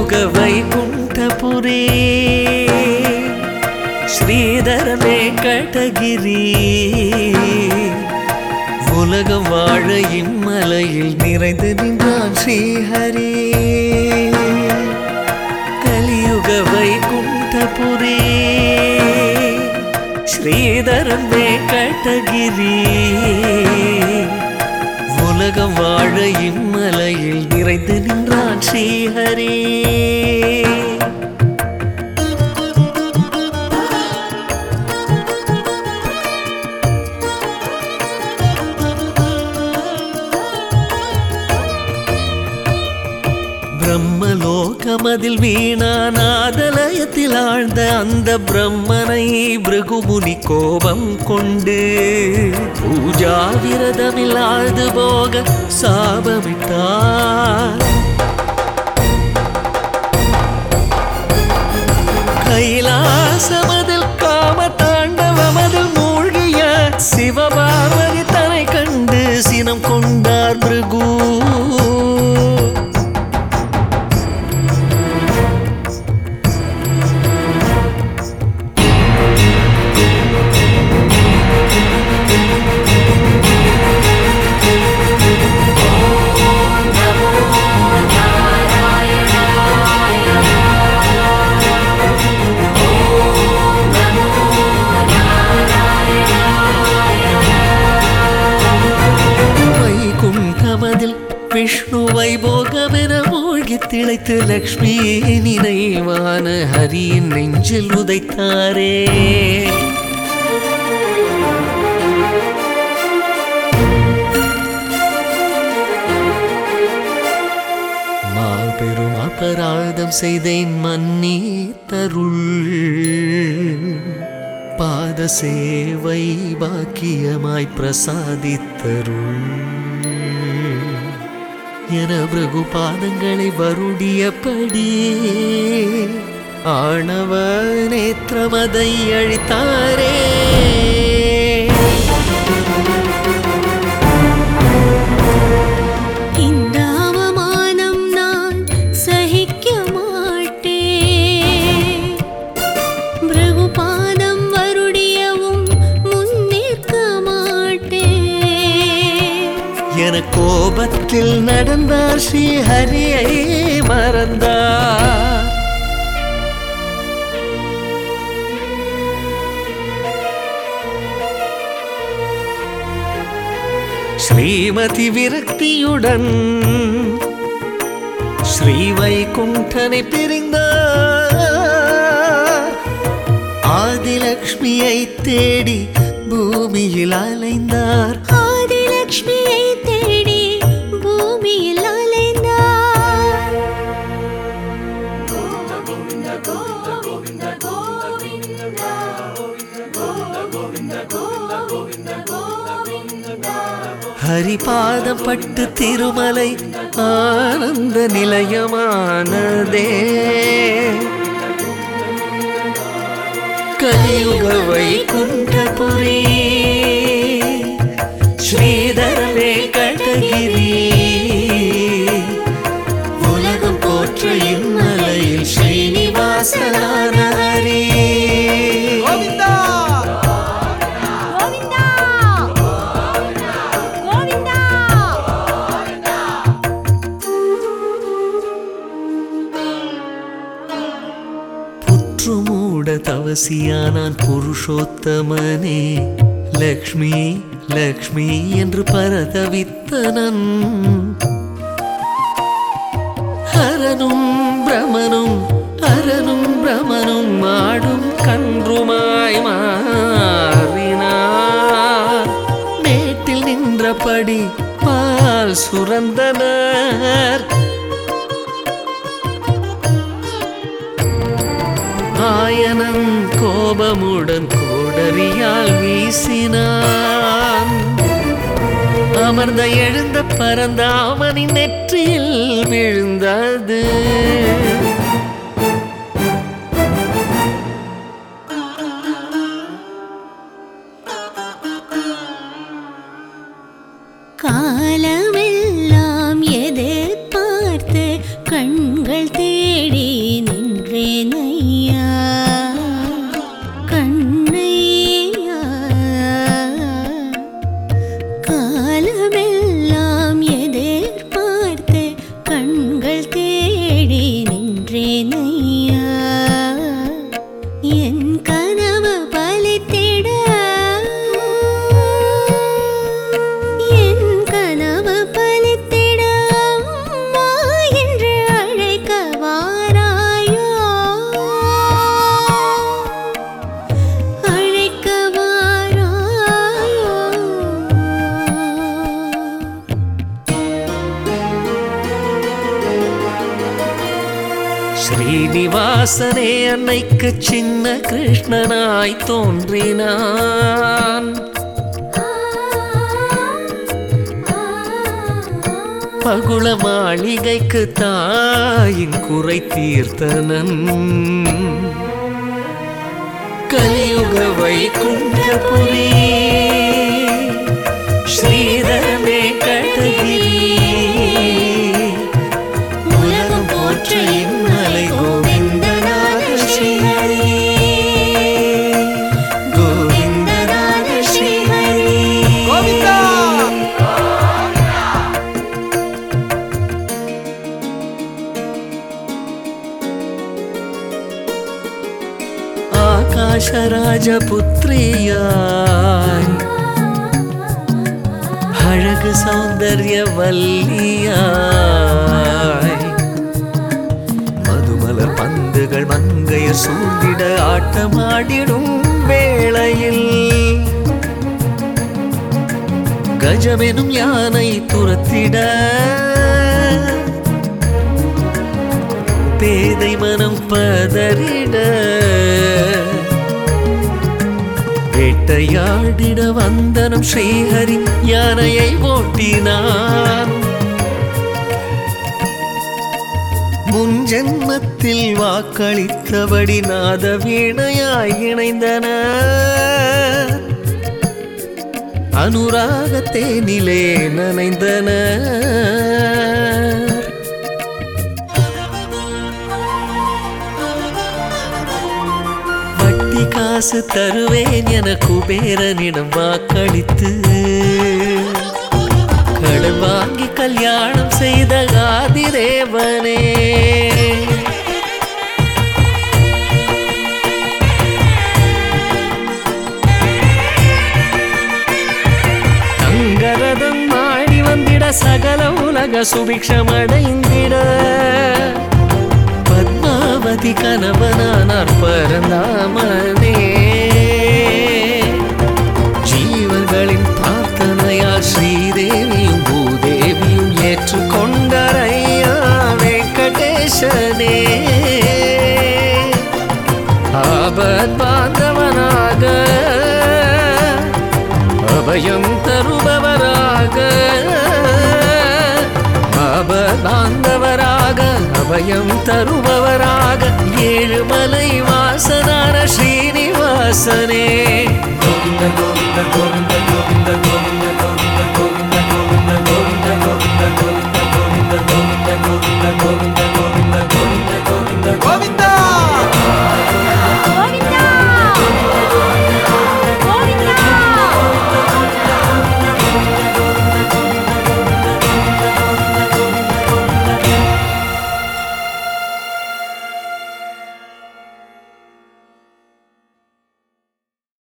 கலியுக வைகுண்டபுரே ஸ்ரீதரமே கட்டகிரி உலகம் வாழ இம்மலையில் நிறைந்து நின்றான் ஸ்ரீஹரி கலியுக வைகுண்டபுரே ஸ்ரீதரன் வெங்கடகிரி உலகம் வாழ இம்மலையில் நிறைந்து நின்றான் ஸ்ரீஹரி பிரம்மலோகமதில் வீணாநாதலயத்தில் ஆழ்ந்த அந்த பிரம்மனை பிருகுமுனி கோபம் கொண்டு பூஜா விரதமில் ஆழ்ந்து போக சாபமிட்டார் கைலாசமதில் காம தாண்டவமதில் மூழ்கிய சிவபார்வதி தன்னை கண்டு சினம் கொண்டார் பிருகு வைகுண்டமதில் விஷ்ணு வைபோகமென மூழ்கி திளைத்து லக்ஷ்மி நினைவான ஹரியின் நெஞ்சில் உதைத்தாரே மாபெரும் அபராதம் செய்தேன் மன்னி தருள் பாத சேவை பாக்கியமாய் பிரசாதித்தருள் என பிரகு பாதங்களை வருடியபடி ஆணவ நேத்திரமதை அழித்தாரே இந்த அவமானம் நான் சகிக்க மாட்டேன் பிருகுபாதம் வருடியவும் முன்னிற்க மாட்டேன் என கோபத்தில் நடந்தார் ஸ்ரீஹரியை மறந்தார் ஸ்ரீமதி விரக்தியுடன் ஸ்ரீ வைகுண்டனை பிரிந்தார் ஆதிலக்ஷ்மியை தேடி பூமியில் அலைந்தார் ஆதிலக்ஷ்மியை தேடி பூமியில் அலைந்தார் ஹரிபாதம் பட்டு திருமலை ஆனந்த நிலையமானதே கலியுக வைகுண்டபுரி ஸ்ரீதர வெங்கடகிரி உலகம் போற்ற இம்மலையில் ஸ்ரீனிவாசனான ஹரி கோவிந்தா கோவிந்தா புற்றுமூட தவசியானான் புருஷோத்தமனே லக்ஷ்மி லக்ஷ்மி என்று பரதவித்தனன் ஹரனும் பிரமனும் அரனும் பிரமனும் மாடும் கன்றுமாய் மாறினார் மேட்டில் நின்றபடி பால் சுரந்தனர் ஆயனன் கோபமுடன் கோடரியால் வீசினான் அமர்ந்த எழுந்த பரந்த அவனின் நெற்றியில் விழுந்தது காலமெல்லாம் எதிர்பார்த்து கண்கள் தேடி காலமெல்லாம் எதிர்பார்த்து கண்கள் தேடி நின்றேன் ஐயா என் கனவு பலித்திட என் கனவு பலித்திட அம்மா என்று அழைக்க வாராயோ அழைக்க வாராயோ ஸ்ரீனிவாசனே அன்னைக்கு சின்ன கிருஷ்ணனாய் தோன்றினான் பகுள மாளிகைக்கு தாயின் குறை தீர்த்தனன் கலியுக வைகுண்டபுரி ஸ்ரீதரமே கட்டகிரி உலகம் போற்ற இம்மலை கோவிந்தநாத ஸ்ரீஹரி கோவிந்தநாத ஸ்ரீஹரி கோவிந்தா ஆகாஷராஜபுத்ரியாய் அழகு சௌந்தர்ய வல்லியாய் மதுமலர் பந்துகள் மங்கையர் சூழ்ந்திட ஆட்டமாடிடும் வேளையில் கஜமெனும் யானை துரத்திட பேதை மனம் பதறிட வேட்டையாடிட வந்தனம் ஸ்ரீஹரி யானையை ஓட்டினான் முன் ஜென்மத்தில் வாக்களித்தபடி நாத வீணையாய் இணைந்தன அனுராகத்தேனிலே நனைந்தன வட்டி காசு தருவேன் என குபேரனிடம் வாக்களித்து கடன் வாங்கி கல்யாணம் செய்த ஆதிதேவனே தங்கரதம் ஆடி வந்திட சகல உலக சுபிக்ஷமடைந்திட பத்மாவதி கணவனானார் பரந்தாமனே ஜீவர்களின் பிரார்த்தனையால் ஸ்ரீதேவியும் பூதேவியும் ஏற்றுக்கொண்டரையா வெங்கடேசனே ஆபத் பாந்தவனாக அபயம் தருபவராக ஆபதாந்தவராக அபயம் தருபவராக ஏழுமலை வாசனான ஸ்ரீனிவாசனே கோவிந்த கோவிந்த கோவிந்த